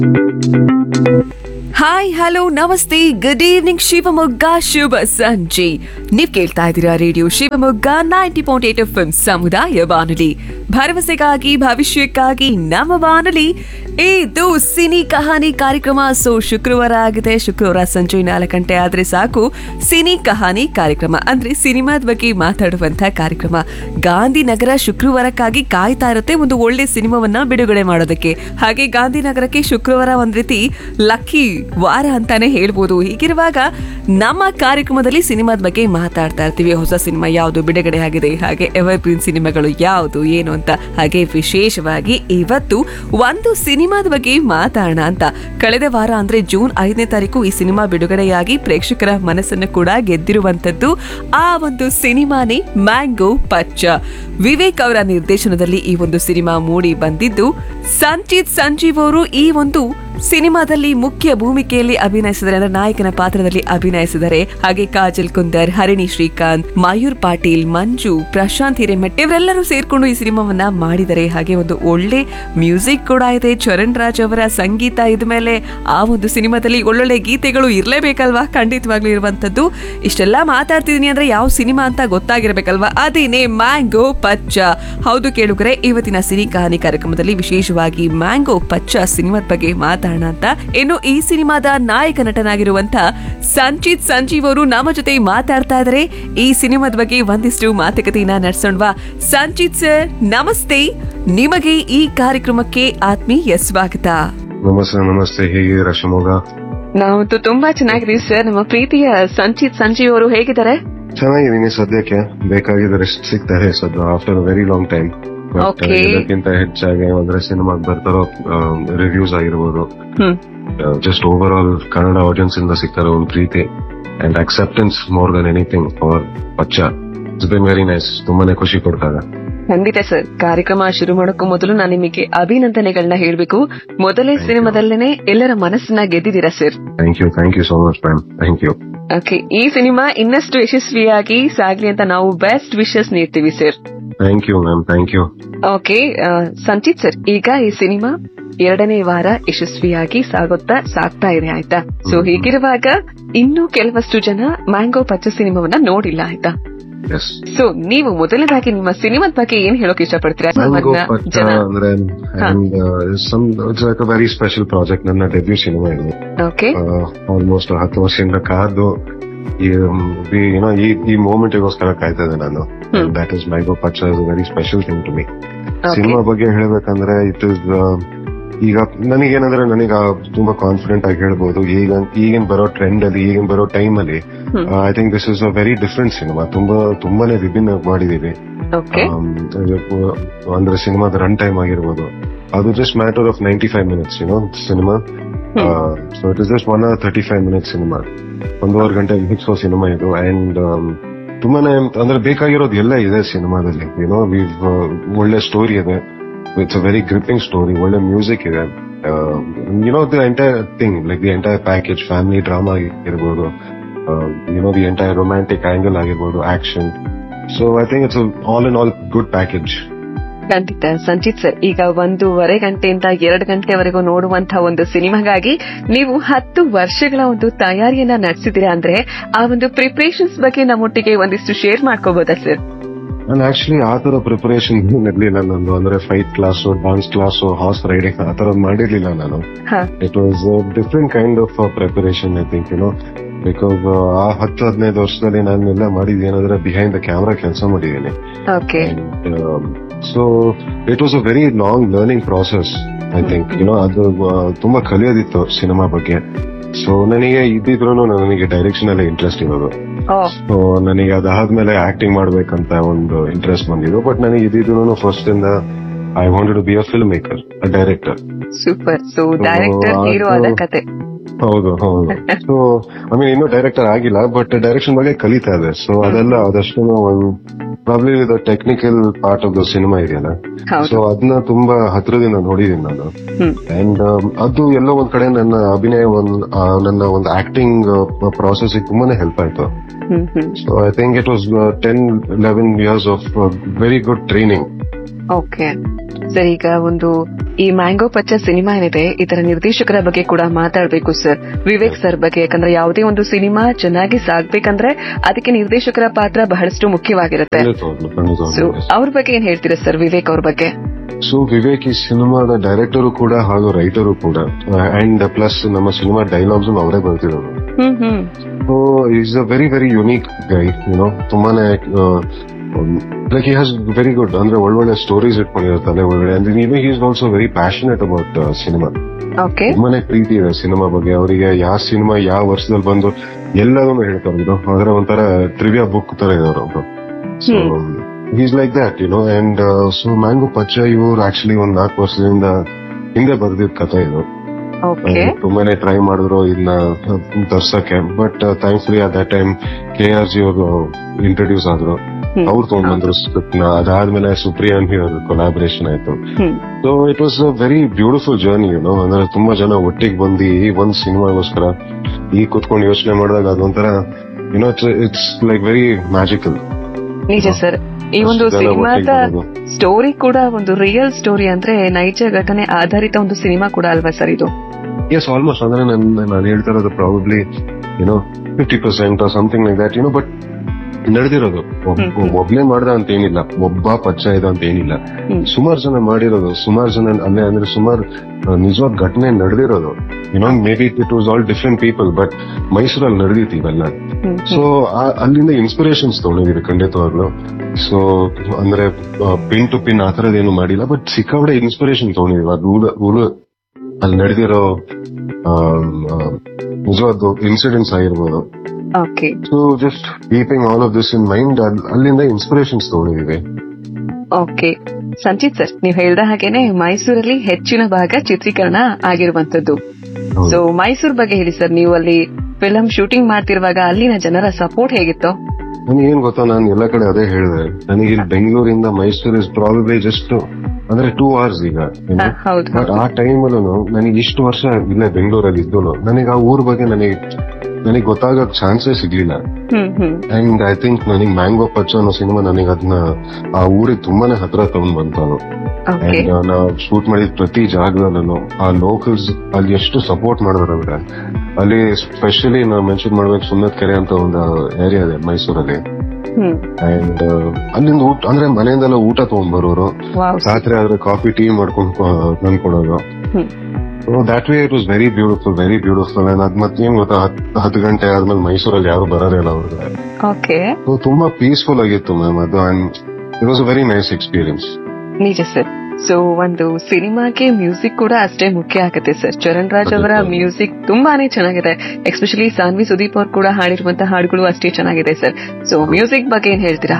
Hi hello ನಮಸ್ತೆ good evening Shivamogga ಶುಭ ಸಂಜೆ ನೀವ್ ಕೇಳ್ತಾ ಇದ್ದೀರಾ radio Shivamogga ninety point eight F ಸಮುದಾಯ ಬಾನುಲಿ ಭರವಸೆಗಾಗಿ ಭವಿಷ್ಯಕ್ಕಾಗಿ ನಮ್ಮ ಬಾನುಲಿ ಇದು ಸಿನಿ ಕಹಾನಿ ಕಾರ್ಯಕ್ರಮ ಸೊ ಶುಕ್ರವಾರ ಆಗಿದೆ ಶುಕ್ರವಾರ ಸಂಜೆ ನಾಲ್ಕು ಗಂಟೆ ಆದ್ರೆ ಸಾಕು ಸಿನಿ ಕಹಾನಿ ಕಾರ್ಯಕ್ರಮ ಅಂದ್ರೆ ಸಿನಿಮಾದ ಬಗ್ಗೆ ಮಾತಾಡುವಂತ ಕಾರ್ಯಕ್ರಮ ಗಾಂಧಿನಗರ ಶುಕ್ರವಾರಕ್ಕಾಗಿ ಕಾಯ್ತಾ ಇರುತ್ತೆ ಒಂದು ಒಳ್ಳೆ ಸಿನಿಮಾವನ್ನ ಬಿಡುಗಡೆ ಮಾಡೋದಕ್ಕೆ ಹಾಗೆ ಗಾಂಧಿನಗರಕ್ಕೆ ಶುಕ್ರವಾರ ಒಂದ್ ರೀತಿ ಲಕ್ಕಿ ವಾರ ಅಂತಾನೆ ಹೇಳ್ಬೋದು ಹೀಗಿರುವಾಗ ನಮ್ಮ ಕಾರ್ಯಕ್ರಮದಲ್ಲಿ ಸಿನಿಮಾದ ಬಗ್ಗೆ ಮಾತಾಡ್ತಾ ಇರ್ತೀವಿ ಹೊಸ ಸಿನಿಮಾ ಯಾವುದು ಬಿಡುಗಡೆ ಆಗಿದೆ ಹಾಗೆ ಎವರ್ ಗ್ರೀನ್ ಸಿನಿಮಾಗಳು ಯಾವುದು ಏನು ಅಂತ ಹಾಗೆ ವಿಶೇಷವಾಗಿ ಇವತ್ತು ಒಂದು ಸಿನಿಮಾದ ಬಗ್ಗೆ ಮಾತಾಡೋಣ ಅಂತ ಕಳೆದ ವಾರ ಅಂದ್ರೆ ಜೂನ್ ಐದನೇ ತಾರೀಕು ಈ ಸಿನಿಮಾ ಬಿಡುಗಡೆಯಾಗಿ ಪ್ರೇಕ್ಷಕರ ಮನಸ್ಸನ್ನು ಕೂಡ ಗೆದ್ದಿರುವಂತದ್ದು ಆ ಒಂದು ಸಿನಿಮಾನೇ ಮ್ಯಾಂಗೋ ಪಚ್ಚ ವಿವೇಕ್ ಅವರ ನಿರ್ದೇಶನದಲ್ಲಿ ಈ ಒಂದು ಸಿನಿಮಾ ಮೂಡಿ ಬಂದಿದ್ದು ಸಂಚಿತ್ ಸಂಜೀವ್ ಅವರು ಈ ಒಂದು ಸಿನಿಮಾದಲ್ಲಿ ಮುಖ್ಯ ಭೂಮಿಕೆಯಲ್ಲಿ ಅಭಿನಯಿಸಿದರೆ ಅಂದ್ರೆ ನಾಯಕನ ಪಾತ್ರದಲ್ಲಿ ಅಭಿನಯಿಸಿದರೆ ಹಾಗೆ ಕಾಜಲ್ ಕುಂದರ್ ಹರಿಣಿ ಶ್ರೀಕಾಂತ್ ಮಯೂರ್ ಪಾಟೀಲ್ ಮಂಜು ಪ್ರಶಾಂತ್ ಹಿರೇಮಠ್ ಇವರೆಲ್ಲರೂ ಸೇರ್ಕೊಂಡು ಈ ಸಿನಿಮಾವನ್ನ ಮಾಡಿದ್ದಾರೆ ಹಾಗೆ ಒಂದು ಒಳ್ಳೆ ಮ್ಯೂಸಿಕ್ ಕೂಡ ಇದೆ ಚರಣ್ ರಾಜ್ ಅವರ ಸಂಗೀತ ಇದ್ಮೇಲೆ ಆ ಒಂದು ಸಿನಿಮಾದಲ್ಲಿ ಒಳ್ಳೊಳ್ಳೆ ಗೀತೆಗಳು ಇರ್ಲೇಬೇಕಲ್ವಾ ಖಂಡಿತವಾಗ್ಲೂ ಇರುವಂತದ್ದು ಇಷ್ಟೆಲ್ಲ ಮಾತಾಡ್ತಿದೀನಿ ಅಂದ್ರೆ ಯಾವ ಸಿನಿಮಾ ಅಂತ ಗೊತ್ತಾಗಿರ್ಬೇಕಲ್ವಾ ಅದೇನೆ ಮ್ಯಾಂಗೋ ಪಚ್ಚ ಹೌದು ಕೇಳುಗರೆ ಇವತ್ತಿನ ಸಿನಿ ಕಹಾನಿ ಕಾರ್ಯಕ್ರಮದಲ್ಲಿ ವಿಶೇಷವಾಗಿ ಮ್ಯಾಂಗೋ ಪಚ್ಚ ಸಿನಿಮಾದ ಬಗ್ಗೆ ಮಾತಾಡೋಣ ಅಂತ ಇನ್ನು ಈ ಸಿನಿಮಾದ ನಾಯಕ ನಟನಾಗಿರುವಂತ ಸಂಚಿತ್ ಸಂಜೀವ್ ಅವರು ನಮ್ಮ ಜೊತೆ ಮಾತಾಡ್ತಾ ಇದ್ದಾರೆ ಈ ಸಿನಿಮಾದ ಬಗ್ಗೆ ಒಂದಿಷ್ಟು ಮಾತುಕತೆಯನ್ನ ನಡೆಸೋಣವಾ ಸಂಚಿತ್ ಸರ್ ನಮಸ್ತೆ ನಿಮಗೆ ಈ ಕಾರ್ಯಕ್ರಮಕ್ಕೆ ಆತ್ಮೀಯ ಸ್ವಾಗತ ನಮಸ್ತೆ ನಮಸ್ತೆ ಹೇಗಿದ್ದೀರಾ ಶಿವಮೊಗ್ಗ ನಾವಂತೂ ತುಂಬಾ ಚೆನ್ನಾಗಿದ್ದೀವಿ ಸರ್ ನಮ್ಮ ಪ್ರೀತಿಯ ಸಂಚಿತ್ ಸಂಜೀವ್ ಅವರು ಹೇಗಿದ್ದಾರೆ ಚೆನ್ನಾಗಿದ್ದೀನಿ ಸದ್ಯಕ್ಕೆ ಬೇಕಾಗಿದ್ದ ರೆಸ್ಟ್ ಸಿಗ್ತಾರೆ ಸದ್ಯ after very long time Okay. ಇದಕ್ಕಿಂತ ಹೆಚ್ಚಾಗಿ ಅಂದ್ರೆ ಸಿನಿಮಾಗ್ ಬರ್ತಾರೋ ರಿವ್ಯೂಸ್ ಆಗಿರ್ಬೋದು hmm just over all Kannada audience ಇಂದ ಸಿಗ್ತಾರೋ ಒಂದು ಪ್ರೀತಿ and acceptance more than anything for Pachcha it's been very nice ತುಂಬಾನೇ ಖುಷಿ ಕೊಡ್ತಾರೆ ಖಂಡಿತ ಸರ್ ಕಾರ್ಯಕ್ರಮ ಶುರು ಮಾಡೋಕ್ಕೂ ಮೊದಲು ನಾನು ನಿಮಗೆ ಅಭಿನಂದನೆಗಳನ್ನ ಹೇಳ್ಬೇಕು ಮೊದಲೇ ಸಿನಿಮಾದಲ್ಲೇನೆ ಎಲ್ಲರ ಮನಸ್ಸನ್ನ ಗೆದ್ದಿದ್ದೀರಾ sir thank you thank you so much ma'am thank you okay ಈ ಸಿನಿಮಾ ಇನ್ನಷ್ಟು ಯಶಸ್ವಿಯಾಗಿ ಸಾಗ್ಲಿ ಅಂತ ನಾವು ಬೆಸ್ಟ್ ವಿಶಸ್ ನೀಡ್ತೀವಿ sir thank you ma'am thank you okay Sanchit sir ಈಗ ಈ ಸಿನಿಮಾ ಎರಡನೇ ವಾರ ಯಶಸ್ವಿಯಾಗಿ ಸಾಗುತ್ತಾ ಸಾಗ್ತಾ ಇದೆ ಆಯ್ತಾ ಸೊ ಹೀಗಿರುವಾಗ ಇನ್ನೂ ಕೆಲವಷ್ಟು ಜನ ಮ್ಯಾಂಗೋ ಪಚ್ಚ ಸಿನಿಮಾವನ್ನ ನೋಡಿಲ್ಲ ಆಯ್ತಾ ಎಸ್ ಸೊ ನೀವು ಮೊದಲನೇದಾಗಿ ನಿಮ್ಮ ಸಿನಿಮಾದ ಬಗ್ಗೆ ಏನ್ ಹೇಳೋಕೆ ಇಷ್ಟಪಡ್ತೀರಾ ಮ್ಯಾಂಗೋ ನಿಮ್ಮನ್ನ ಪಚ್ಚ ಜನ ಅಂದ್ರೆ and some it's like a very special project ನನ್ನ ಡೆಬ್ಯೂ ಸಿನಿಮಾ ಇದು ಓಕೆ ಆಲ್ಮೋಸ್ಟ್ ಹತ್ತು ವರ್ಷದಿಂದ ಕಾದು ಏನೋ ಈ ಈ ಮೂಮೆಂಟ್ಗೋಸ್ಕರ ಕಾಯ್ತಾ ಇದ್ದೆ ನಾನು hmm. That is mango Pachcha is very special thing to me Okay. Cinema ಬಗ್ಗೆ ಹೇಳ್ಬೇಕಂದ್ರೆ ಇಟ್ ಇಸ್ ಈಗ ನನಗೇನಂದ್ರೆ ನನಗೆ ತುಂಬಾ ಕಾನ್ಫಿಡೆಂಟ್ ಆಗಿ ಹೇಳ್ಬೋದು ಈಗ ಈಗಿನ ಬರೋ ಟ್ರೆಂಡ್ ಅಲ್ಲಿ ಈಗಿನ ಬರೋ ಟೈಮ್ ಅಲ್ಲಿ hmm. I think this is a very different cinema ತುಂಬಾ ತುಂಬಾನೇ ವಿಭಿನ್ನ ಮಾಡಿದೀವಿ ಓಕೆ ಆಮ್, ಅದಕ್ಕೂ ಅಂದ್ರೆ ಸಿನಿಮಾದ ರನ್ ಟೈಮ್ ಆಗಿರ್ಬೋದು ಅದು just matter of ninety five minutes you know cinema so it is just one hour thirty five minutes cinema ಒಂದೂವರೆ ಗಂಟೆ ಮುಗಿಸೋ ಸಿನಿಮಾ ಇದು ಅಂಡ್ ತುಂಬಾನೇ ಅಂದ್ರೆ ಬೇಕಾಗಿರೋದು ಎಲ್ಲ ಇದೆ ಸಿನಿಮಾದಲ್ಲಿ ಯುನೋ ಒಳ್ಳೆ ಸ್ಟೋರಿ ಇದೆ it's a very gripping story ಒಳ್ಳೆ ಮ್ಯೂಸಿಕ್ ಇದೆ you know the entire thing like the entire package family drama ಆಗಿರ್ಬೋದು you know the entire romantic angle ಆಗಿರ್ಬೋದು action so I think it's all in all good package ಖಂಡಿತ Sanchit sir ಈಗ ಒಂದೂವರೆ ಗಂಟೆಯಿಂದ ಎರಡು ಗಂಟೆವರೆಗೂ ನೋಡುವಂತಹ ಒಂದು ಸಿನಿಮಾಗಾಗಿ ನೀವು ಹತ್ತು ವರ್ಷಗಳ ಒಂದು ತಯಾರಿಯನ್ನ ನಡೆಸಿದ್ದೀರಾ ಅಂದ್ರೆ ಆ ಒಂದು ಪ್ರಿಪರೇಷನ್ಸ್ ಬಗ್ಗೆ ನಮ್ಮೊಟ್ಟಿಗೆ ಒಂದಿಷ್ಟು ಶೇರ್ ಮಾಡ್ಕೋಬಹುದಾ ಸರ್ ನಾನು ಆಕ್ಚುಲಿ ಆ ತರ ಪ್ರಿಪರೇಷನ್ ಇರ್ಲಿಲ್ಲ ನಂದು ಅಂದ್ರೆ fight class dance class horse riding ಆ ತರ ಮಾಡಿರ್ಲಿಲ್ಲ ನಾನು ಹಾ it was different kind of preparation I think you know because ಆ ಹತ್ತು ಹದಿನೈದು ವರ್ಷದಲ್ಲಿ ನಾನು ಎಲ್ಲ ಮಾಡಿದ್ದು ಏನಂದ್ರೆ ಬಿಹೈಂಡ್ ದ ಕ್ಯಾಮ್ರಾ ಕೆಲಸ ಮಾಡಿದ್ದೀನಿ okay so it was a very long learning process I think you know ಅದು ಆ, ತುಂಬಾ ಕಲಿಯೋದಿತ್ತು ಸಿನಿಮಾ ಬಗ್ಗೆ ಸೊ ನನಗೆ ಇದ್ದಿದ್ರು ನನಗೆ ಡೈರೆಕ್ಷನ್ ಎಲ್ಲ ಇಂಟ್ರೆಸ್ಟ್ ಇರೋದು ಸೊ ನನಗೆ ಅದಾದ್ಮೇಲೆ ಆಕ್ಟಿಂಗ್ ಮಾಡ್ಬೇಕಂತ ಒಂದು ಇಂಟ್ರೆಸ್ಟ್ ಬಂದಿದ್ದು ಬಟ್ ನನಗೆ ಇದ್ದಿದ್ದು ಫಸ್ಟ್ ಇಂದ I wanted to be a film maker a director super so director ಅದು- ಹೀರೋ ಆದ ಕತೆ ಹೌದು ಹೌದು ಸೊ ಐ ಮೀನ್ ಇನ್ನೂ ಡೈರೆಕ್ಟರ್ ಆಗಿಲ್ಲ ಬಟ್ ಡೈರೆಕ್ಷನ್ ಬಗ್ಗೆ ಕಲಿತಾ ಇದೆ ಸೊ ಅದೆಲ್ಲ ಅದಷ್ಟು ಒಂದು probably the technical part of the cinema ಇದೆಯಲ್ಲ ಸೊ ಹೌದು ಅದನ್ನ ತುಂಬಾ ಹತ್ರದಿಂದ ನೋಡಿದೀನಿ ನಾನು ಹ್ಮ್ ಅಂಡ್ ಅದು ಎಲ್ಲೋ ಒಂದ್ ಕಡೆ ನನ್ನ ಅಭಿನಯ ಒಂದ್ ಆ, ನನ್ನ ಒಂದು ಆಕ್ಟಿಂಗ್ ಪ್ರಾಸೆಸ್ ತುಂಬಾನೇ ಹೆಲ್ಪ್ ಆಯ್ತು hmm hmm so I think it was ten eleven years of very good training okay sir ಈಗ ಒಂದು ಈ ಮ್ಯಾಂಗೋ ಪಚ್ಚ ಸಿನಿಮಾ ಏನಿದೆ ಇದರ ನಿರ್ದೇಶಕರ ಬಗ್ಗೆ ಕೂಡ ಮಾತಾಡಬೇಕು ಸರ್ ವಿವೇಕ್ ಸರ್ ಬಗ್ಗೆ ಯಾಕಂದ್ರೆ ಯಾವುದೇ ಒಂದು ಸಿನಿಮಾ ಚೆನ್ನಾಗಿ ಸಾಗ್ಬೇಕಂದ್ರೆ ಅದಕ್ಕೆ ನಿರ್ದೇಶಕರ ಪಾತ್ರ ಬಹಳಷ್ಟು ಮುಖ್ಯವಾಗಿರುತ್ತೆ ಖಂಡಿತವಾಗ್ಲು ಸೊ ಖಂಡಿತವಾಗ್ಲು ಅವ್ರ ಬಗ್ಗೆ ಏನ್ ಹೇಳ್ತೀರಾ ಸರ್ ವಿವೇಕ್ ಅವ್ರ ಬಗ್ಗೆ ಸೊ ವಿವೇಕ್ ಈ ಸಿನಿಮಾದ ಡೈರೆಕ್ಟರು ಕೂಡ ಹಾಗೂ ರೈಟರು ಕೂಡ ಅಂಡ್ ಪ್ಲಸ್ ನಮ್ಮ ಸಿನಿಮಾ ಡೈಲಾಗ್ಸ್ ಅವರೇ ಬರ್ತಿರೋದು hmm hmm so is a very very unique guy you know ತುಂಬಾನೇ like he has very good ಅಂದ್ರೆ ಒಳ್ಳೊಳ್ಳೆ ಸ್ಟೋರೀಸ್ ಇಟ್ಕೊಂಡಿರೋ ತಲೆ ಒಳಗಡೆ ಅಂದ್ರೆ even he is also very passionate about cinema okay ತುಂಬಾನೇ ಪ್ರೀತಿ ಇದೆ ಸಿನಿಮಾ ಬಗ್ಗೆ ಅವರಿಗೆ ಯಾವ ಸಿನಿಮಾ ಯಾವ ವರ್ಷದಲ್ಲಿ ಬಂದು ಎಲ್ಲದನ್ನು ಹೇಳ್ತಾರೆ ಇದು ಅದರ ಒಂಥರ ಟ್ರಿವಿಯಾ ಬುಕ್ ತರ ಇದಾರೆ ಅವರು so is like that you know and so mango Pachcha ಇವ್ರು ಆಕ್ಚುಲಿ ಒಂದ್ ನಾಲ್ಕು ವರ್ಷದಿಂದ ಹಿಂದೆ ಬರ್ದಿದ್ ಕಥೆ ಇದು ಓಕೆ ತುಂಬಾನೇ ಟ್ರೈ ಮಾಡಿದ್ರು ಇದನ್ನ ತರ್ಸಕ್ಕೆ but thankfully at that time K R G ಅವರು ಇಂಟ್ರೊಡ್ಯೂಸ್ ಆದ್ರು ಹ್ಮ್. ಅವ್ರು ತಗೊಂಡ್ಬಂದ್ರು ಸ್ಕ್ರಿಪ್ಟ್ ನ ಅದಾದ್ಮೇಲೆ ಸುಪ್ರಿಯಾನ್ ಅವ್ರ ಕೊಲಾಬರೇಷನ್ ಆಯ್ತು hmm so it was a very beautiful journey you know ಅಂದ್ರೆ ತುಂಬಾ ಜನ ಒಟ್ಟಿಗೆ ಬಂದು ಈ ಒಂದ್ ಸಿನಿಮಾಗೋಸ್ಕರ ಈ ಕುತ್ಕೊಂಡು ಯೋಚನೆ ಮಾಡಿದಾಗ ಅದೊಂಥರ you know it's like very magical ನಿಜ ಸರ್ ಈ ಒಂದು ಅಷ್ಟು ಜನ ಸಿನಿಮಾದ ಒಟ್ಟಿಗೆ ಬರೋದು. ಸ್ಟೋರಿ ಕೂಡ ಒಂದು ರಿಯಲ್ ಸ್ಟೋರಿ ಅಂದ್ರೆ ನೈಜ ಘಟನೆ ಆಧಾರಿತ ಒಂದು ಸಿನಿಮಾ ಕೂಡ ಅಲ್ವಾ ಸರ್ ಇದು ಎಸ್ ಆಲ್ಮೋಸ್ಟ್ ಅಂದ್ರೆ ನಾನು ನಾನು ಹೇಳ್ತಾ ಇರೋದು probably you know fifty percent something like that you know but ನಡೆದಿರೋದು ಹ್ಮ್, ಹ್ಮ್. ಒಬ್ನೇ ಮಾಡ್ದ ಅಂತ ಏನಿಲ್ಲ ಒಬ್ಬ ಪಚ್ಚ ಇದೆ ಅಂತ ಏನಿಲ್ಲ ಹ್ಮ್. ಸುಮಾರು ಜನ ಮಾಡಿರೋದು ಸುಮಾರು ಜನ ಅಲ್ಲೇ ಅಂದ್ರೆ ಸುಮಾರು ನಿಜವಾದ ಘಟನೆ ನಡೆದಿರೋದು you know may be it was all different people but ಮೈಸೂರಲ್ಲಿ ನಡೆದಿತ್ತು ಇವೆಲ್ಲ ಹ್ಮ್, ಸೊ ಅಲ್ಲಿಂದ ಇನ್ಸ್ಪಿರೇಷನ್ಸ್ ತಗೊಂಡಿದ್ದೀರಿ ಖಂಡಿತವಾಗ್ಲು ಸೊ ಅಂದ್ರೆ ಪಿನ್ ಟು ಪಿನ್ ಆ ಥರದ್ದು ಏನು ಮಾಡಿಲ್ಲ ಬಟ್ ಸಿಕ್ಕಾಪಡೆ ಇನ್ಸ್ಪಿರೇಷನ್ ತಗೊಂಡಿದೀವಿ ಅದು ಊರ- ಊರ- ಅಲ್ಲಿ ನಡೆದಿರೋ ನಿಜವಾದ ಇನ್ಸಿಡೆಂಟ್ಸ್ ಆಗಿರ್ಬೋದು okay so just keeping all of this in mind ಅಲ್ಲಿಂದ ಇನ್ಸ್ಪಿರೇಷನ್ಸ್ ತಗೊಂಡಿದೀವಿ ಓಕೆ ಸಂಚಿತ್ ಸರ್ ನೀವು ಹೇಳ್ದ ಹಾಗೇನೆ ಮೈಸೂರಲ್ಲಿ ಹೆಚ್ಚಿನ ಭಾಗ ಚಿತ್ರೀಕರಣ ಆಗಿರುವಂತದ್ದು ಹೌದು. ಸೊ ಮೈಸೂರ್ ಬಗ್ಗೆ ಹೇಳಿ ಸರ್ ನೀವು ಅಲ್ಲಿ ಫಿಲಂ ಶೂಟಿಂಗ್ ಮಾಡ್ತಿರುವಾಗ ಅಲ್ಲಿನ ಜನರ ಸಪೋರ್ಟ್ ಹೇಗಿತ್ತು ನನಗೆ ಏನ್ ಗೊತ್ತಾ ನಾನು ಎಲ್ಲ ಕಡೆ ಅದೇ ಹೇಳಿದೆ ನನಗೆ ಇಲ್ಲಿ ಬೆಂಗಳೂರಿಂದ ಮೈಸೂರು ಇಸ್ ಪ್ರಾಬಬ್ಲಿ ಜಸ್ಟ್ ಅಂದ್ರೆ ಟೂ ಅವರ್ಸ್ ಈಗ ಹ, ಹೌದು ಬಟ್ ಆ ಟೈಮಲ್ಲೂ ನನಗೆ ಇಷ್ಟು ವರ್ಷ ಇಲ್ಲೇ ಬೆಂಗಳೂರಲ್ಲಿ ಇದ್ದು ನನಗೆ ಆ ಊರ್ ಬಗ್ಗೆ ನನಗೆ ನನಗೆ ಗೊತ್ತಾಗಕ್ ಚಾನ್ಸೇ ಸಿಗ್ಲಿಲ್ಲ hmm hmm and I think ನನಗೆ ಮ್ಯಾಂಗೋ ಪಚ್ಚ ಅನ್ನೋ ಸಿನಿಮಾ ನನಗೆ ಅದನ್ನ ಆ ಊರಿಗೆ ತುಂಬಾನೇ ಹತ್ರ ತಗೊಂಡ್ ಬಂತು ಅದು ಓಕೆ ಅಂಡ್ ನಾವು ಶೂಟ್ ಮಾಡಿದ ಪ್ರತಿ ಜಾಗದಲ್ಲೂ ಆ ಲೋಕಲ್ಸ್ ಅಲ್ಲಿ ಎಷ್ಟು ಸಪೋರ್ಟ್ ಮಾಡಿದ್ರು ಅಂದ್ರೆ ಅಲ್ಲಿ ಸ್ಪೆಷಲಿ ನಾವು ಮೆನ್ಷನ್ ಮಾಡ್ಬೇಕು ಸುನ್ನತ್ ಕೆರೆ ಅಂತ ಒಂದು ಏರಿಯಾ ಇದೆ ಮೈಸೂರಲ್ಲಿ ಹ್ಮ್ ಅಂಡ್ ಅಲ್ಲಿಂದ ಊಟ ಅಂದ್ರೆ ಮನೆಯಿಂದೆಲ್ಲ ಊಟ ತಗೊಂಡ್ ಬರೋರು ವಾವ್ ರಾತ್ರಿ ಆದ್ರೆ ಕಾಫಿ ಟೀ ಮಾಡ್ಕೊಂಡು ತಂದ್ಕೊಡೋದು hmm that way it was very beautiful very beautiful and ಅದ್ ಮತ್ತೆ ಏನ್ ಗೊತ್ತಾ ಹತ್- ಹತ್ತು ಗಂಟೆ ಆದ್ಮೇಲೆ ಮೈಸೂರಲ್ಲಿ ಯಾರು ಬರೋದಿಲ್ಲ ಅವ್ರಿಗೆ ಓಕೆ So, ತುಂಬಾ ಪೀಸ್ಫುಲ್ ಆಗಿತ್ತು ಮ್ಯಾಮ್ ಅದು and it was a very nice experience ನಿಜ ಸರ್ ಸೊ ಒಂದು ಸಿನಿಮಾಗೆ ಮ್ಯೂಸಿಕ್ ಕೂಡ ಅಷ್ಟೇ ಮುಖ್ಯ ಆಗುತ್ತೆ ಸರ್ ಚರಣ್ ರಾಜ್ ಅವರ ಖಂಡಿತ. ಮ್ಯೂಸಿಕ್ ತುಂಬಾನೇ ಚೆನ್ನಾಗಿದೆ ಎಸ್ಪೆಷಲಿ ಸಾನ್ವಿ ಸುದೀಪ್ ಅವ್ರು ಕೂಡ ಹಾಡಿರುವಂತಹ ಹಾಡುಗಳು ಅಷ್ಟೇ ಚೆನ್ನಾಗಿದೆ ಸರ್ ಸೊ ಮ್ಯೂಸಿಕ್ ಬಗ್ಗೆ ಏನ್ ಹೇಳ್ತೀರಾ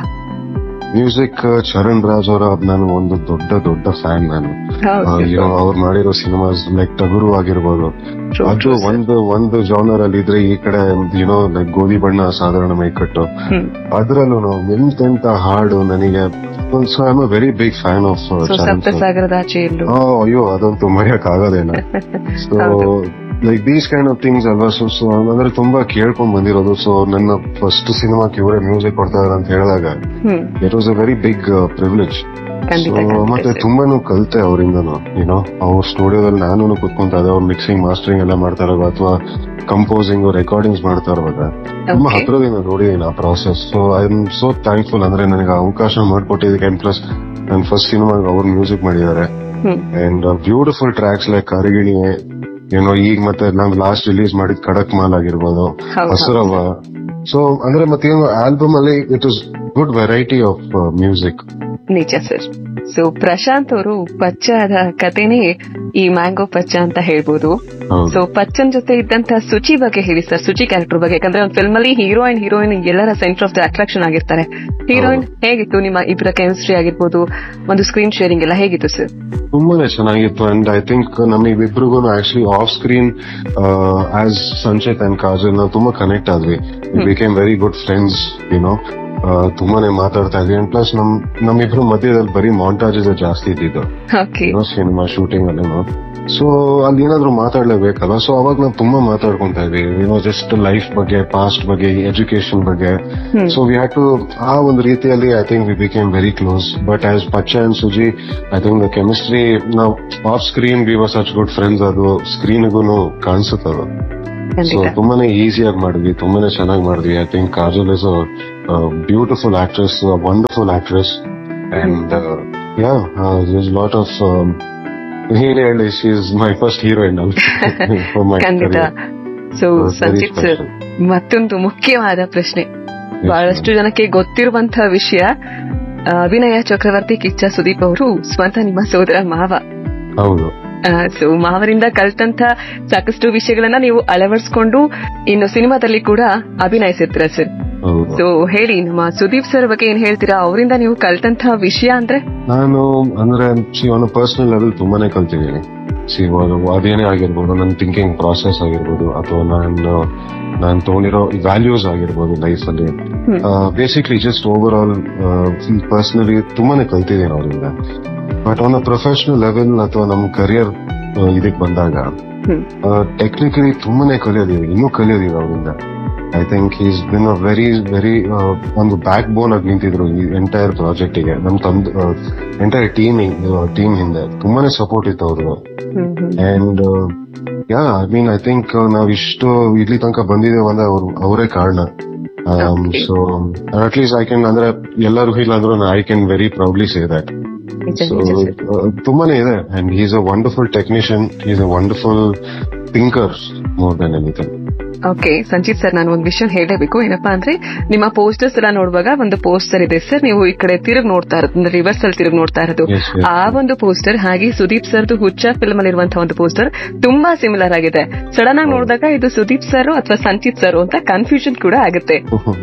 ಮ್ಯೂಸಿಕ್ ಚರಣ್ ರಾಜ್ ಅವರ ನಾನು ಒಂದು ದೊಡ್ಡ ದೊಡ್ಡ ಫ್ಯಾನ್ ನಾನು ಹೌದು ಅವ್ರು ಮಾಡಿರೋ ಸಿನಿಮಾಸ್ ಲೈಕ್ ಟಗರು ಆಗಿರ್ಬೋದು True, ಅದು true, sir. ಒಂದು ಒಂದು ಜಾನರ್ ಅಲ್ಲಿ ಇದ್ರೆ ಈ ಕಡೆ ಯುನೋ ಲೈಕ್ ಗೋಧಿ ಬಣ್ಣ ಸಾಧಾರಣ ಮೈಕಟ್ಟು ಹ್ಮ್ ಅದ್ರಲ್ಲೂ ಎಂತೆಂತ ಹಾಡು ನನಗೆ so I am a very big fan of so Charan ಸಪ್ತ ಸಾಗರದ ಆಚೆ ಎಲ್ಲೂ ಆ, ಅಯ್ಯೋ ಅದಂತೂ ಮರೆಯಕ್ ಆಗೋದೇನ ಸೊ ಹೌದು. Like these kind of things ಅಲ್ವಾ ಸೊ ಸೊ ಅಂದ್ರೆ ತುಂಬಾ ಕೇಳ್ಕೊಂಡ್ ಬಂದಿರೋದು ಸೊ ನನ್ನ ಫಸ್ಟ್ ಸಿನಿಮಾಕ್ಕೆ ಇವರೇ ಮ್ಯೂಸಿಕ್ ಕೊಡ್ತಾ ಇದಾರೆ ಅಂತ ಹೇಳಿದಾಗ hmm it was a very big privilege ಖಂಡಿತ So, ಖಂಡಿತ ಮತ್ತೆ sir. ತುಂಬಾನು ಕಲ್ತೆ ಅವರಿಂದನು ಏನೋ ಅವ್ರ ಸ್ಟುಡಿಯೋದಲ್ಲಿ ನಾನು ಕುತ್ಕೊಂತ ಅದೇ ಅವ್ರು ಮಿಕ್ಸಿಂಗ್ ಮಾಸ್ಟರಿಂಗ್ ಎಲ್ಲ ಮಾಡ್ತಾ ಇರೋದು ಅಥವಾ ಕಂಪೋಸಿಂಗ್ ರೆಕಾರ್ಡಿಂಗ್ಸ್ ಮಾಡ್ತಾ ಇರುವಾಗ ತುಂಬಾ Okay. ಹತ್ರದಿಂದ ನೋಡಿದೀನಿ ಆ process so I am so thankful ಅಂದ್ರೆ ನನಗೆ ಅವಕಾಶ ಮಾಡ್ಕೊಟ್ಟಿದ್ದಕ್ಕೆ ಅಂಡ್ ಪ್ಲಸ್ ನನ್ನ ಫಸ್ಟ್ ಸಿನಿಮಾಗೆ ಅವ್ರು ಮ್ಯೂಸಿಕ್ ಮಾಡಿದ್ದಾರೆ hmm and beautiful tracks like ಕರಗಿಣಿ ಏನೋ ಈಗ ಮತ್ತೆ ನಾವು ಲಾಸ್ಟ್ ರಿಲೀಸ್ ಮಾಡಿದ ಕಡಕ್ ಮಾಲ್ ಆಗಿರ್ಬೋದು ಹೌದು, ಹಸುರವ ಸೊ ಅಂದ್ರೆ ಮತ್ತೇನು ಆಲ್ಬಮ್ ಅಲ್ಲಿ it is good variety of music ನಿಜ ಸರ್ ಸೊ ಪ್ರಶಾಂತ್ ಅವರು ಪಚ್ಚಾದ ಕಥೆನೇ ಈ ಮ್ಯಾಂಗೋ ಪಚ್ಚ ಅಂತ ಹೇಳ್ಬೋದು ಹೌದು ಸೊ ಪಚ್ಚನ್ ಜೊತೆ ಇದ್ದಂತ ಸುಚಿ ಬಗ್ಗೆ ಹೇಳಿ ಸರ್ ಸುಚಿ ಕ್ಯಾರೆಕ್ಟರ್ ಬಗ್ಗೆ ಯಾಕಂದ್ರೆ ಒಂದು ಫಿಲ್ಮ್ ಅಲ್ಲಿ ಹೀರೋ ಅಂಡ್ ಹೀರೋಯಿನ್ ಎಲ್ಲರ ಸೆಂಟರ್ ಆಫ್ ದ ಅಟ್ರಾಕ್ಷನ್ ಆಗಿರ್ತಾರೆ ಹೀರೋಯಿನ್ ಹೇಗಿತ್ತು ನಿಮ್ಮ ಇಬ್ಬರ ಕೆಮಿಸ್ಟ್ರಿ ಆಗಿರ್ಬೋದು ಒಂದು ಸ್ಕ್ರೀನ್ ಶೇರಿಂಗ್ ಎಲ್ಲ ಹೇಗಿತ್ತು ಸರ್ ತುಂಬಾನೇ ಚೆನ್ನಾಗಿತ್ತು ಅಂಡ್ ಐ ಥಿಂಕ್ ನಮಗಿಬ್ರಿಗೂ actually off screen as Sanchit and Kajal ನಾವು ತುಂಬಾ ಕನೆಕ್ಟ್ ಆದ್ವಿ became very good friends you know ತುಂಬಾನೇ ಮಾತಾಡ್ತಾ ಇದ್ವಿ ಅಂಡ್ ಪ್ಲಸ್ ನಮ್ ನಮ್ಮಿಬ್ರು ಮಧ್ಯದಲ್ಲಿ ಬರೀ ಮಾಂಟಾಜಸ್ ಜಾಸ್ತಿ ಇದ್ದಿದ್ದು ಓಕೆ ಸಿನಿಮಾ ಶೂಟಿಂಗ್ ಅಲ್ಲೇನು ಸೊ ಅಲ್ಲಿ ಏನಾದ್ರು ಮಾತಾಡ್ಲೇಬೇಕಲ್ಲ ಸೊ ಅವಾಗ ನಾವು ತುಂಬಾ ಮಾತಾಡ್ಕೊಂತಾ ಇದ್ವಿ ಏನೋ ಜಸ್ಟ್ ಲೈಫ್ ಬಗ್ಗೆ ಪಾಸ್ಟ್ ಬಗ್ಗೆ ಎಜುಕೇಶನ್ ಬಗ್ಗೆ ಸೊ ವಿ ಹ್ಯಾಡ್ ಟು ಆ ಒಂದು ರೀತಿಯಲ್ಲಿ I think we became very close but as Pachcha and Suji I think the chemistry ನಾವು off screen we were such good friends ಅದು ಸ್ಕ್ರೀನ್ಗೂ ಕಾಣಿಸುತ್ತೆ ಅದು ಸೊ ಖಂಡಿತ ತುಂಬಾನೇ ಈಸಿಯಾಗಿ ಮಾಡಿದ್ವಿ ತುಂಬಾನೇ ಚೆನ್ನಾಗಿ ಮಾಡಿದ್ವಿ I think Kajal is a beautiful actress wonderful actress and yeah lot of ಹೇಳಿ ಹೇಳಿ she is my first heroine ಖಂಡಿತ so Uh, very Sanchit sir special. ಮತ್ತೊಂದು ಮುಖ್ಯವಾದ ಪ್ರಶ್ನೆ ಬಹಳಷ್ಟು ಜನಕ್ಕೆ ಗೊತ್ತಿರುವಂತಹ ವಿಷಯ ಆ, ಅಭಿನಯ ಚಕ್ರವರ್ತಿ ಕಿಚ್ಚ ಸುದೀಪ್ ಅವರು ಸ್ವತಃ ನಿಮ್ಮ ಸೋದರ ಮಾವ ಹೌದು ಸೊ ಮಾವರಿಂದ ಕಲ್ತಂತ ಸಾಕಷ್ಟು ವಿಷಯಗಳನ್ನ ನೀವು ಅಳವಡಿಸ್ಕೊಂಡು ಇನ್ನು ಸಿನಿಮಾದಲ್ಲಿ ಕೂಡ ಅಭಿನಯಿಸಿರ್ತೀರ ಸರ್ ಹೌದು ಸೊ ಹೇಳಿ ನಮ್ಮ ಸುದೀಪ್ ಸರ್ ಬಗ್ಗೆ ಏನ್ ಹೇಳ್ತೀರಾ ಅವರಿಂದ ನೀವು ಕಲ್ತಂತ ವಿಷಯ ಅಂದ್ರೆ ನಾನು ಅಂದ್ರೆ ಸಿ ಆನ್ ಪರ್ಸನಲ್ ಲೆವೆಲ್ ತುಂಬಾನೇ ಕಲ್ತಿದ್ದೀನಿ ಸಿ ಇವಾಗ ಅದೇನೇ ಆಗಿರ್ಬೋದು ನನ್ನ ಥಿಂಕಿಂಗ್ ಪ್ರಾಸೆಸ್ ಆಗಿರ್ಬೋದು ಅಥವಾ ನಾನು ನಾನು ತಗೊಂಡಿರೋ ವ್ಯಾಲ್ಯೂಸ್ ಆಗಿರ್ಬೋದು ಲೈಫ್ ಅಲ್ಲಿ basically just over all personally ತುಂಬಾನೇ ಕಲ್ತಿದ್ದೀನಿ ಅವರಿಂದ but on a professional level ಅಥವಾ ನಮ್ಮ ಕರಿಯರ್ ಇದಕ್ ಬಂದಾಗ ಹ್ಮ್. ಟೆಕ್ನಿಕಲಿ ತುಂಬಾನೇ ಕಲಿಯೋದಿದೆ ಇನ್ನೂ ಕಲಿಯೋದಿದೆ ಅವರಿಂದ I think is been a very very ಒಂದು ಬ್ಯಾಕ್ ಬೋನ್ ಆಗಿ ನಿಂತಿದ್ರು ಈ ಎಂಟೈರ್ ಪ್ರಾಜೆಕ್ಟ್ ಗೆ ನಮ್ ತಂದ್ ಎಂಟೈರ್ ಟೀಮ್ ಟೀಮ್ ಹಿಂದೆ ತುಂಬಾನೇ ಸಪೋರ್ಟ್ ಇತ್ತು ಅವ್ರದ್ದು hmm hmm and yeah I mean I think ನಾವ್ ಇಷ್ಟು ಇಲ್ಲಿ ತನಕ ಬಂದಿದ್ದೇವೆ ಅಂದ್ರೆ ಅವ್ರು ಅವರೇ ಕಾರಣ Okay. So at least I can ಅಂದ್ರೆ ಎಲ್ಲರಿಗೂ ಇಲ್ಲ ಅಂದ್ರೂ I can very proudly say that ನಿಜ ಸೊ ನಿಜ ಸರ್ ತುಂಬಾನೇ ಇದೆ and is a wonderful technician is a wonderful thinker more than anything okay Sanchit sir ನಾನು ಒಂದು ವಿಷಯ ಹೇಳಬೇಕು ಏನಪ್ಪಾ ಅಂದ್ರೆ ನಿಮ್ಮ ಪೋಸ್ಟರ್ಸ್ ಎಲ್ಲ ನೋಡುವಾಗ ಒಂದು ಪೋಸ್ಟರ್ ಇದೆ ಸರ್ ನೀವು ಈ ಕಡೆ ತಿರುಗಿ ನೋಡ್ತಾ ಇರೋದು ಅಂದ್ರೆ ರಿವರ್ಸ್ ಅಲ್ಲಿ ತಿರುಗಿ ನೋಡ್ತಾ ಇರೋದು Yes, yes. ಆ ಒಂದು ಪೋಸ್ಟರ್ ಹಾಗೆ ಸುದೀಪ್ ಸರ್ದು ಹುಚ್ಚ ಫಿಲ್ಮ್ ಅಲ್ಲಿ ಇರುವಂತಹ ಒಂದು ಪೋಸ್ಟರ್ ತುಂಬಾ ಸಿಮಿಲರ್ ಆಗಿದೆ ಸಡನ್ ಆಗಿ ನೋಡಿದಾಗ ಇದು ಸುದೀಪ್ ಸರ್ ಅಥವಾ ಸಂಚಿತ್ ಸರ್ ಅಂತ ಕನ್ಫ್ಯೂಷನ್ ಕೂಡ ಆಗುತ್ತೆ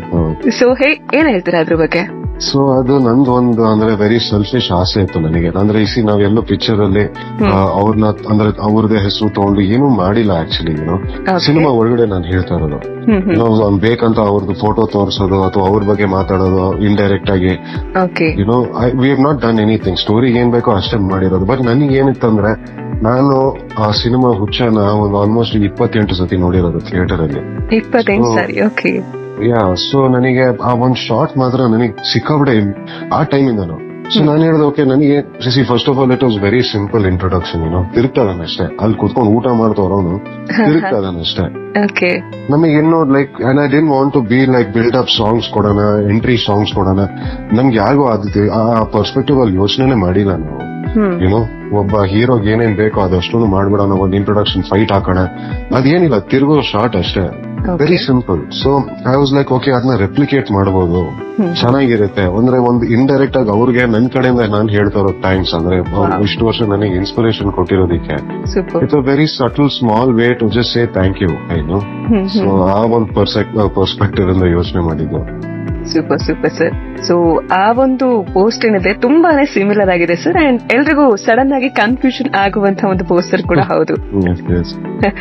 ಸೊ ಹೇ ಏನ್ ಹೇಳ್ತೀರಾ ಅದ್ರ ಬಗ್ಗೆ ಸೊ ಅದು ನಂದು ಒಂದು ಅಂದ್ರೆ ವೆರಿ ಸೆಲ್ಫಿಶ್ ಆಸೆ ಇತ್ತು ನನಗೆ ಅಂದ್ರೆ ಇಸಿ ನಾವೆಲ್ಲೋ ಪಿಕ್ಚರ್ ಅಲ್ಲಿ ಅವ್ರನ್ನ ಅಂದ್ರೆ ಅವ್ರದೇ ಹೆಸರು ತಗೊಂಡು ಏನೂ ಮಾಡಿಲ್ಲ ಆಕ್ಚುಲಿ ಏನೋ Okay. ಸಿನಿಮಾ ಒಳಗಡೆ ನಾನು ಹೇಳ್ತಾ ಇರೋದು ಹ್ಮ್ ಹ್ಮ್ ಏನೋ ಒಂದ್ ಬೇಕಂತ ಅವ್ರದ್ದು ಫೋಟೋ ತೋರಿಸೋದು ಅಥವಾ ಅವ್ರ ಬಗ್ಗೆ ಮಾತಾಡೋದು ಇಂಡೈರೆಕ್ಟ್ ಆಗಿ okay you know we have not done anything story ಏನ್ ಬೇಕೋ ಅಷ್ಟೇ ಮಾಡಿರೋದು ಬಟ್ ನನಗೆ ಏನಿತ್ತಂದ್ರೆ ನಾನು ಆ ಸಿನಿಮಾ ಹುಚ್ಚನ ಒಂದು ಆಲ್ಮೋಸ್ಟ್ ಇಪ್ಪತ್ತೆಂಟು ಸತಿ ನೋಡಿರೋದು ಥಿಯೇಟರ್ ಅಲ್ಲಿ ಇಪ್ಪತ್ತೆಂಟು So- ಸಾರಿ ಓಕೆ ಯಾ ಸೊ ನನಗೆ ಆ ಒಂದ್ ಶಾರ್ಟ್ ಮಾತ್ರ ನನಗೆ ಸಿಕ್ಕಾಬಿಡೆ ಆ ಟೈಮಿಂದನು ಸೊ ನಾನು ಹೇಳಿದೆ ಓಕೆ ನನಗೆ see first of all it was very simple introduction ಏನೋ ತಿರುಗ್ತಾ ಅಷ್ಟೇ ಅಲ್ಲಿ ಕುತ್ಕೊಂಡು ಊಟ ಮಾಡ್ತವ್ರವನು ತಿರುಗ್ತಾ ಅಷ್ಟೇ ಓಕೆ ನಮಗೆ ಇನ್ನೂ like and I didn't want to be like build up songs ಕೊಡೋಣ ಎಂಟ್ರಿ ಸಾಂಗ್ಸ್ ಕೊಡೋಣ ನಮ್ಗೆ ಯಾರಿಗೂ ಆದಿತ್ತು ಆ ಪರ್ಸ್ಪೆಕ್ಟಿವ್ ಅಲ್ಲಿ ಯೋಚನೆ ಮಾಡಿಲ್ಲ ನಾವು ಹ್ಮ್ ಏನೋ ಒಬ್ಬ ಹೀರೋಗ್ ಏನೇನ್ ಬೇಕೋ ಅದಷ್ಟು ಮಾಡ್ಬಿಡೋಣ ಒಂದು ಇಂಟ್ರೊಡಕ್ಷನ್ ಫೈಟ್ ಹಾಕೋಣ ಅದೇನಿಲ್ಲ ತಿರುಗೋ ಶಾರ್ಟ್ ಅಷ್ಟೇ very simple so I was like okay ಅದನ್ನ ರೆಪ್ಲಿಕೇಟ್ ಮಾಡಬಹುದು ಚೆನ್ನಾಗಿರುತ್ತೆ ಅಂದ್ರೆ ಒಂದು ಇಂಡೈರೆಕ್ಟ್ ಆಗಿ ಅವ್ರಿಗೆ ನನ್ ಕಡೆಯಿಂದ ನಾನು ಹೇಳ್ತಾ ಇರೋ ಥ್ಯಾಂಕ್ಸ್ ಅಂದ್ರೆ ಅವ್ರು Wow. ಇಷ್ಟು ವರ್ಷ ನನಗೆ ಇನ್ಸ್ಪಿರೇಷನ್ ಕೊಟ್ಟಿರೋದಕ್ಕೆ super it's a very subtle small way to just say thank you I know hmm so ಆ ಒಂದು ಪರ್ಸ್ಪೆಕ್ಟಿವ್ ಇಂದ ಯೋಚನೆ ಮಾಡಿದ್ದು ಸೂಪರ್ ಸೂಪರ್ ಸರ್ ಸೊ ಆ ಒಂದು ಪೋಸ್ಟ್ ಏನಿದೆ ತುಂಬಾನೇ ಸಿಮಿಲರ್ ಆಗಿದೆ ಸರ್ ಅಂಡ್ ಎಲ್ರಿಗೂ ಸಡನ್ ಆಗಿ ಕನ್ಫ್ಯೂಷನ್ ಆಗುವಂತ ಒಂದು ಪೋಸ್ಟರ್ ಕೂಡ ಹೌದು Yes, yes.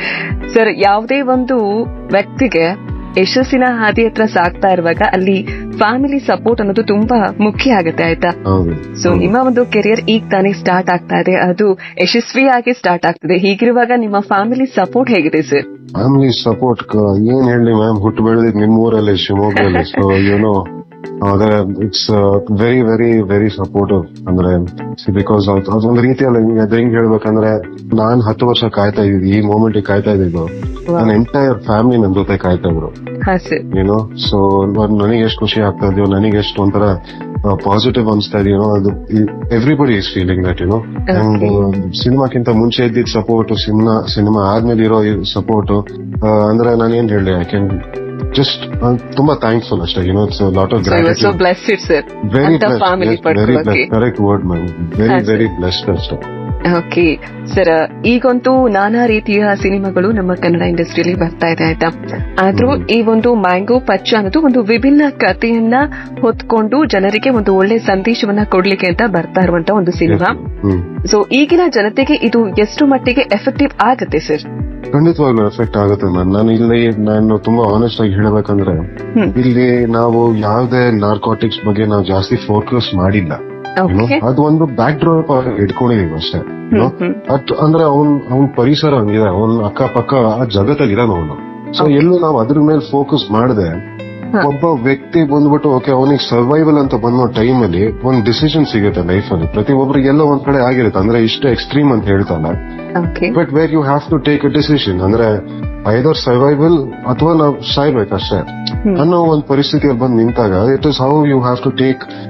ಸರ್ ಯಾವುದೇ ಒಂದು ವ್ಯಕ್ತಿಗೆ ಯಶಸ್ಸಿನ ಹಾದಿ ಹತ್ರ ಸಾಗ್ತಾ ಇರುವಾಗ ಅಲ್ಲಿ ಫ್ಯಾಮಿಲಿ ಸಪೋರ್ಟ್ ಅನ್ನೋದು ತುಂಬಾ ಮುಖ್ಯ ಆಗುತ್ತೆ ಆಯ್ತಾ ಹೌದು ಸೊ ನಿಮ್ಮ ಒಂದು ಕೆರಿಯರ್ ಈಗ ತಾನೇ ಸ್ಟಾರ್ಟ್ ಆಗ್ತಾ ಇದೆ ಅದು ಯಶಸ್ವಿಯಾಗಿ ಸ್ಟಾರ್ಟ್ ಆಗ್ತಿದೆ ಹೀಗಿರುವಾಗ ನಿಮ್ಮ ಫ್ಯಾಮಿಲಿ ಸಪೋರ್ಟ್ ಹೇಗಿದೆ ಸರ್ ಫ್ಯಾಮಿಲಿ ಸಪೋರ್ಟ್ ಏನ್ ಹೇಳಿ ಮ್ಯಾಮ್ ಹುಟ್ಟು ಬೆಳೆದಿದ್ ನಿಮ್ ಊರಲ್ಲಿ ಶಿವಮೊಗ್ಗದಲ್ಲಿ ಸೊ ಏನೋ ಅದೇ it's very very very supportive ಅಂದ್ರೆ ಬಿಕಾಸ್ ಅದೊಂದು ರೀತಿಯಲ್ಲಿ ಹೆಂಗ್- ಅದ್ ಹೆಂಗ್ ಹೇಳ್ಬೇಕಂದ್ರೆ ನಾನ್ ಹತ್ತು ವರ್ಷ ಕಾಯ್ತಾ ಇದ್ದಿದ್ದು ಈ ಮೂಮೆಂಟ್ ಕಾಯ್ತಾ ಇದ್ದಿದ್ದು ನನ್ನ ಎಂಟೈರ್ ಫ್ಯಾಮಿಲಿ ನನ್ ಜೊತೆ ಕಾಯ್ತಾ ಇದ್ರು ಹಾ ಸರ್ ಏನೋ ಸೊ ನನಗೆ ಎಷ್ಟು ಖುಷಿ ಆಗ್ತಾ ಇದೆಯೋ ನನಗೆ ಎಷ್ಟು ಒಂಥರ ಪಾಸಿಟಿವ್ ಅನ್ಸ್ತಾ ಇದೆಯೋ ಅದು everybody is feeling that you know and ಸಿನಿಮಾಕ್ಕಿಂತ ಮುಂಚೆ ಇದ್ದಿದ್ದ ಸಪೋರ್ಟ್ ಸಿನಿಮಾ ಸಿನಿಮಾ ಆದ್ಮೇಲೆ ಇರೋ ಸಪೋರ್ಟ್ ಅಂದ್ರೆ ನಾನು ಏನ್ ಹೇಳಿ ಐ ಕ್ಯಾನ್ ಜಸ್ಟ್ ತುಂಬಾ ಥ್ಯಾಂಕ್ಫುಲ್ ಅಷ್ಟೇ you know it's lot of so you so gratitude blessed sir very ಅಂತ ಫ್ಯಾಮಿಲಿ ವೆರಿ ಪಡ್ಕೊಳ್ಳೋಕೆ ಕರೆಕ್ಟ್ ವರ್ಡ್ ಮ್ಯಾಮ್ ಹಾ, ವೆರಿ sir. ವೆರಿ ಬ್ಲೆಸ್ಡ್ ಅಷ್ಟೇ ಓಕೆ ಸರ್ ಈಗಂತೂ ನಾನಾ ರೀತಿಯ ಸಿನಿಮಾಗಳು ನಮ್ಮ ಕನ್ನಡ ಇಂಡಸ್ಟ್ರಿಯಲ್ಲಿ ಬರ್ತಾ ಇದೆ ಆಯ್ತಾ ಆದ್ರೂ ಹ್ಮ್. ಈ ಒಂದು ಮ್ಯಾಂಗೋ ಪಚ್ಚ ಅನ್ನೋದು ಒಂದು ವಿಭಿನ್ನ ಕಥೆಯನ್ನ ಹೊತ್ಕೊಂಡು ಜನರಿಗೆ ಒಂದು ಒಳ್ಳೆ ಸಂದೇಶವನ್ನ ಕೊಡ್ಲಿಕ್ಕೆ ಅಂತ ಬರ್ತಾ ಇರುವಂತ ಒಂದು ಸಿನಿಮಾ ಹ್ಮ್ ಸೊ ಈಗಿನ ಜನತೆಗೆ ಇದು ಎಷ್ಟು ಮಟ್ಟಿಗೆ ಎಫೆಕ್ಟಿವ್ ಆಗುತ್ತೆ ಸರ್ ಖಂಡಿತವಾಗ್ಲೂ ಎಫೆಕ್ಟ್ ಆಗುತ್ತೆ ಮ್ಯಾಮ್ ನಾನು ಇಲ್ಲಿ ನಾನು ತುಂಬಾ ಆನೆಸ್ಟ್ ಆಗಿ ಹೇಳ್ಬೇಕಂದ್ರೆ ಹ್ಮ್. ಇಲ್ಲಿ ನಾವು ಯಾವುದೇ ನಾರ್ಕೋಟಿಕ್ಸ್ ಬಗ್ಗೆ ನಾವು ಜಾಸ್ತಿ ಫೋಕಸ್ ಮಾಡಿಲ್ಲ Okay. ಅದು ಒಂದು ಬ್ಯಾಕ್ ಡ್ರಾಪ್ ಇಟ್ಕೊಂಡಿದೀವಿ ಅಷ್ಟೇ you know. ಹ್ಮ್. ಅದ್ ಅಂದ್ರೆ ಅವನ್ ಅವನ್ ಪರಿಸರ ಹಂಗಿದೆ ಅವನ್ ಅಕ್ಕಪಕ್ಕ ಆ ಜಗತ್ತಲ್ಲಿ ಇರೋನು ಅವನು ಸೊ ಎಲ್ಲೂ ನಾವು ಅದ್ರ ಮೇಲೆ ಫೋಕಸ್ ಮಾಡದೆ ಹ. ಒಬ್ಬ ವ್ಯಕ್ತಿ ಬಂದ್ಬಿಟ್ಟು ಓಕೆ ಅವನಿಗೆ ಸರ್ವೈವಲ್ ಅಂತ ಬಂದೋ ಟೈಮ್ ಅಲ್ಲಿ ಒಂದ್ ಡಿಸಿಷನ್ ಸಿಗುತ್ತೆ ಲೈಫ್ ಅಲ್ಲಿ ಪ್ರತಿ ಒಬ್ರಿಗೆ ಎಲ್ಲೋ ಒಂದ್ ಕಡೆ ಆಗಿರುತ್ತೆ ಅಂದ್ರೆ ಇಷ್ಟು ಎಕ್ಸ್ಟ್ರೀಮ್ ಅಂತ ಹೇಳ್ತಲ್ಲ okay but where you have to take a decision ಅಂದ್ರೆ ಐದರ್ ಸರ್ವೈವಲ್ ಅಥವಾ ನಾವು ಸಾಯ್ಬೇಕಷ್ಟೇ ಅನ್ನೋ ಒಂದ್ ಪರಿಸ್ಥಿತಿಯಲ್ಲಿ ಬಂದು ನಿಂತಾಗ it is how you have to take